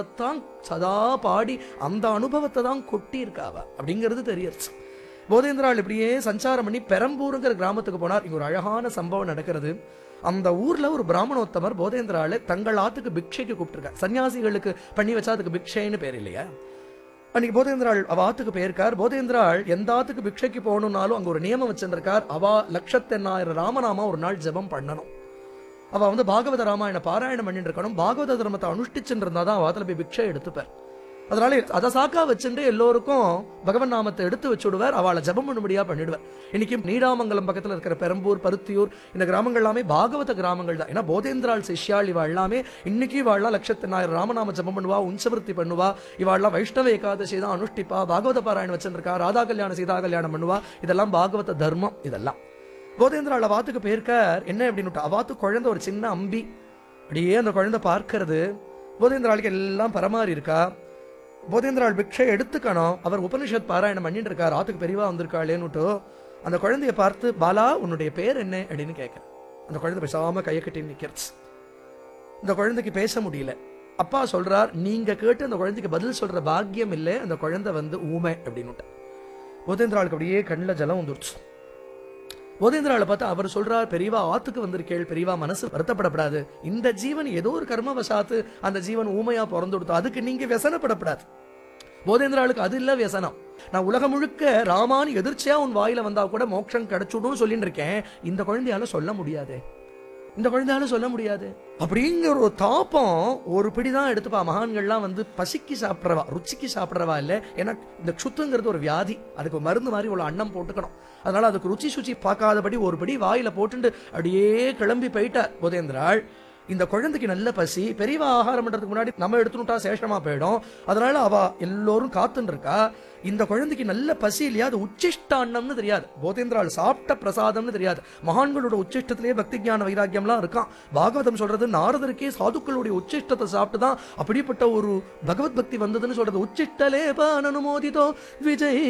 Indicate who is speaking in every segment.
Speaker 1: தான் சதா பாடி அந்த அனுபவத்தை தான் கொட்டியிருக்காவ அப்படிங்கிறது தெரியுது போதேந்திராள் இப்படியே சஞ்சாரம் பண்ணி பெரம்பூருங்கிற கிராமத்துக்கு போனார் இங்க ஒரு அழகான சம்பவம் நடக்கிறது அந்த ஊர்ல ஒரு பிராமணோத்தமர் போதேந்திராளை தங்கள் ஆத்துக்கு பிக்ஷைக்கு கூப்பிட்டுருக்கார் சன்னியாசிகளுக்கு பண்ணி வச்சா அதுக்கு பிக்ஷைன்னு பேர் இல்லையா அன்னைக்கு போதேந்திராள் அவ ஆத்துக்கு போயிருக்கார் போதேந்திராள் எந்த ஆத்துக்கு பிக்ஷைக்கு போகணும்னாலும் அங்க ஒரு நியமம் வச்சிருந்திருக்கார் அவ லட்சத்தெண்ணாயிரம் ராமநாமா ஒரு நாள் ஜெபம் பண்ணணும் அவ வந்து பாகவத ராமாயண பாராயணம் பண்ணிட்டு இருக்கணும் பாகவத தர்மத்தை அனுஷ்டிச்சுட்டு இருந்தா தான் அவத்துல போய் பிக்ஷை எடுத்துப்பார் அதனால அதை சாக்கா வச்சுட்டு எல்லோருக்கும் பகவன் நாமத்தை எடுத்து வச்சுடுவார் அவளை ஜெபம் பண்ணும்படியா பண்ணிடுவார் இன்னைக்கு நீடாமங்கலம் பக்கத்துல இருக்கிற பெரம்பூர் பருத்தியூர் இந்த கிராமங்கள் எல்லாமே பாகவத கிராமங்கள் தான் ஏன்னா போதேந்திராள் சிஷ்யாள் இவா எல்லாமே இன்னைக்கு இவாள்லாம் லட்சத்தினாயிரம் ராமநாம ஜெபம் பண்ணுவா உஞ்சவருத்தி பண்ணுவா இவாள்லாம் வைஷ்ணவ ஏகாதசி தான் அனுஷ்டிப்பா பாகவத பாராயணம் வச்சிருக்கா ராதா கல்யாணம் சீதா கல்யாணம் பண்ணுவா இதெல்லாம் பாகவத தர்மம் இதெல்லாம் போதேந்திராள் அவாத்துக்கு போயிருக்கார் என்ன அப்படின்னு அவாத்து குழந்தை ஒரு சின்ன அம்பி அப்படியே அந்த குழந்தை பார்க்கிறது போதேந்திராளுக்கு எல்லாம் பரமாறி இருக்கா போதேந்திராள் பிக்ஷை எடுத்துக்கணும் அவர் உபனிஷத் பாராயணம் பண்ணிட்டு இருக்கார் ஆத்துக்கு பெரியவா வந்திருக்காளேன்னுட்டு அந்த குழந்தைய பார்த்து பாலா உன்னுடைய பேர் என்ன அப்படின்னு கேட்க அந்த குழந்தை பேசாம கையை கட்டி நிக்கிறது இந்த குழந்தைக்கு பேச முடியல அப்பா சொல்றார் நீங்க கேட்டு அந்த குழந்தைக்கு பதில் சொல்ற பாக்கியம் இல்லை அந்த குழந்தை வந்து ஊமை அப்படின்னு போதேந்திராளுக்கு அப்படியே கண்ணில் ஜலம் வந்துருச்சு போதேந்திராவை பார்த்து அவர் சொல்றார் பெரியவா ஆத்துக்கு வந்திருக்கேள் பெரியவா மனசு வருத்தப்படப்படாது இந்த ஜீவன் ஏதோ ஒரு கர்மவசாத்து அந்த ஜீவன் ஊமையா பிறந்து கொடுத்தோம் அதுக்கு நீங்க व्यசனப்படப்படாது போதேந்திராளுக்கு அது இல்ல व्यசனம் நான் உலகம் முழுக்க ராமான்னு எதிர்ச்சியா உன் வாயில வந்தா கூட மோட்சம் கிடைச்சுடும் சொல்லிட்டு இருக்கேன் இந்த குழந்தையால சொல்ல முடியாதே இந்த குழந்தையால சொல்ல முடியாது அப்படிங்கிற ஒரு தாப்பம் ஒரு பிடிதான் எடுத்துப்பா மகான்கள்லாம் வந்து பசிக்கு சாப்பிட்றவா ருச்சிக்கு சாப்பிட்றவா இல்ல ஏன்னா இந்த க்ஷுத்துங்கிறது ஒரு வியாதி அதுக்கு மருந்து மாதிரி உள்ள அன்னம் போட்டுக்கணும் அதனால அதுக்கு ருச்சி சுச்சி பார்க்காதபடி ஒரு படி வாயில போட்டுண்டு அப்படியே கிளம்பி போயிட்டார் போதேந்திராள் இந்த குழந்தைக்கு நல்ல பசி பெரியவா ஆகாரம் பண்றதுக்கு முன்னாடி நம்ம எடுத்துட்டா சேஷமா போயிடும் அதனால அவ எல்லோரும் காத்துன்னு இருக்கா இந்த குழந்தைக்கு நல்ல பசி இல்லையா அது உச்சிஷ்டான்னம்னு தெரியாது போதேந்திராள் சாப்பிட்ட பிரசாதம்னு தெரியாது மகான்களோட உச்சிஷ்டத்திலேயே பக்தி ஞான வைராக்கியம்லாம் இருக்கான் பாகவதம் சொல்றது நாரதருக்கே சாதுக்களுடைய உச்சிஷ்டத்தை சாப்பிட்டு தான் அப்படிப்பட்ட ஒரு பகவத் பக்தி வந்ததுன்னு சொல்றது உச்சிஷ்டலே பானனுமோதிதோ விஜய்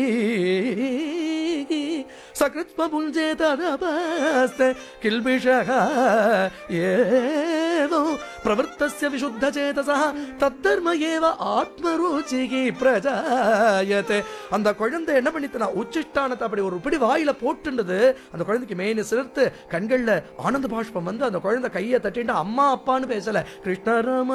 Speaker 1: சகிருத்ம புஞ்சே ததபாஸ்த கில்பிஷக ஏவோ பிரவர்த்தஸ்ய விசுத்த சேதசா தத்தர்ம ஏவ ஆத்மருச்சிகி பிரஜாயதே அந்த குழந்தை என்ன பண்ணித்தனா உச்சிஷ்டானத்தை அப்படி ஒரு பிடி வாயில போட்டுண்டது அந்த குழந்தைக்கு மேனு சிலிர்த்து கண்கள்ல ஆனந்த பாஷ்பம் வந்து அந்த குழந்தை கையை தட்டிட்டு அம்மா அப்பான்னு பேசல கிருஷ்ணராம